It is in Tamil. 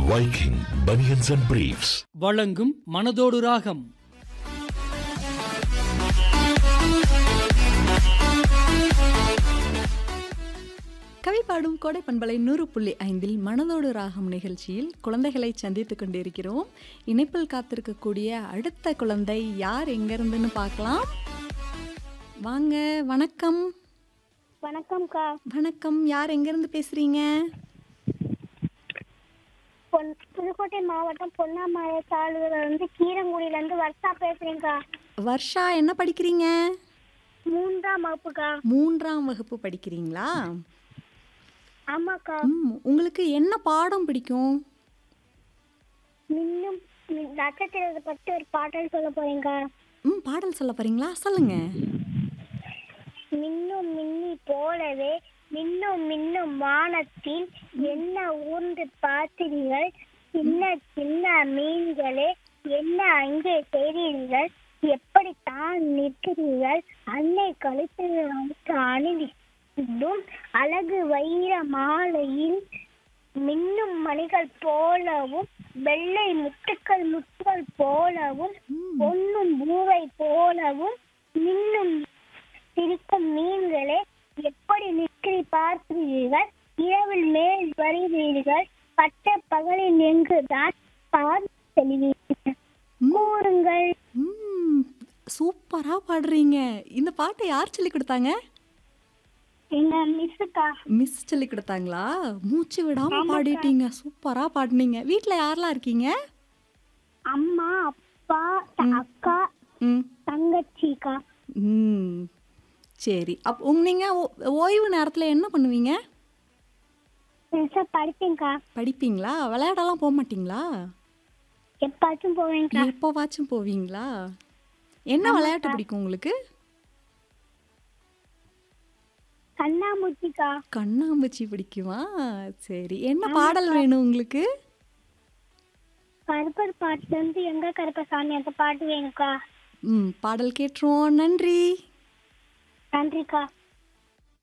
Viking Bunions and Briefs. வழங்கும் மனதோடு ராகம் கவி பாடும் கோடை பண்பலை நூறு புள்ளி ஐந்தில் மனதோடு ராகம் நிகழ்ச்சியில் குழந்தைகளை சந்தித்து கொண்டிருக்கிறோம் இணைப்பில் காத்திருக்கக்கூடிய அடுத்த குழந்தை யார் எங்கிருந்துன்னு பார்க்கலாம் வாங்க வணக்கம் வணக்கம்க்கா வணக்கம் யார் எங்கிருந்து பேசுறீங்க பொன் புதுக்கோட்டை மாவட்டம் பொன்னாமலை தாலுகையில் வந்து கீரங்குடியிலேருந்து வர்ஷா பேசுகிறேங்க்கா வர்ஷா என்ன படிக்கிறீங்க மூன்றாம் வகுப்புக்கா மூன்றாம் வகுப்பு படிக்கிறீங்களா ஆமாக்கா ம் உங்களுக்கு என்ன பாடம் பிடிக்கும் மின்னும் மி- நட்சத்திரத்தை பற்றி ஒரு பாடல் சொல்ல போறேங்க்கா ம் பாடல் சொல்ல போறீங்களா சொல்லுங்க மின்னும் மின்னி போலவே மின்னும் மின்னும் வானத்தில் என்ன ஊர்ந்து பார்த்தீர்கள் சின்ன சின்ன மீன்களே என்ன அங்கே செய்தீர்கள் எப்படித்தான் நிற்கிறீர்கள் அன்னை கழுத்தில் வைத்து அணிந்தும் அழகு வைர மாலையில் மின்னும் மணிகள் போலவும் வெள்ளை முத்துக்கள் முத்துகள் போலவும் பொன்னும் பூவை போலவும் மின்னும் சிரிக்கும் மீன்களே எப்படி நிற்கிறி பார்க்கிறீர்கள் இரவில் மேல் வருகிறீர்கள் பட்ட பகலில் எங்குதான் பார்த்து செல்வீர்கள் கூறுங்கள் ம் சூப்பரா பாடுறீங்க இந்த பாட்டை யார் சொல்லி கொடுத்தாங்க எங்க மிஸ்ஸுக்கா மிஸ் சொல்லி கொடுத்தாங்களா மூச்சு விடாம பாடிட்டீங்க சூப்பரா பாடுனீங்க வீட்ல யாரெல்லாம் இருக்கீங்க அம்மா அப்பா த- அக்கா ம் தங்கச்சிக்கா ம் சரி அப் உங்க நீங்க ஓ- ஓய்வு நேரத்துல என்ன பண்ணுவீங்க பெருசா படிப்பேங்க்கா படிப்பீங்களா விளையாடலாம் போக மாட்டீங்களா எப்பாச்சும் போவேங்க்கா எப்போவாச்சும் போவீங்களா என்ன விளையாட்டு பிடிக்கும் உங்களுக்கு கண்ணாமூச்சிக்கா கண்ணாம்பூச்சி பிடிக்குமா சரி என்ன பாடல் வேணும் உங்களுக்கு கருப்பர் பாட்டுல இருந்து எங்க கருப்பசாமி அந்த பாட்டு வேணுக்கா ம் பாடல் கேட்டுருவோம் நன்றி நன்றிக்கா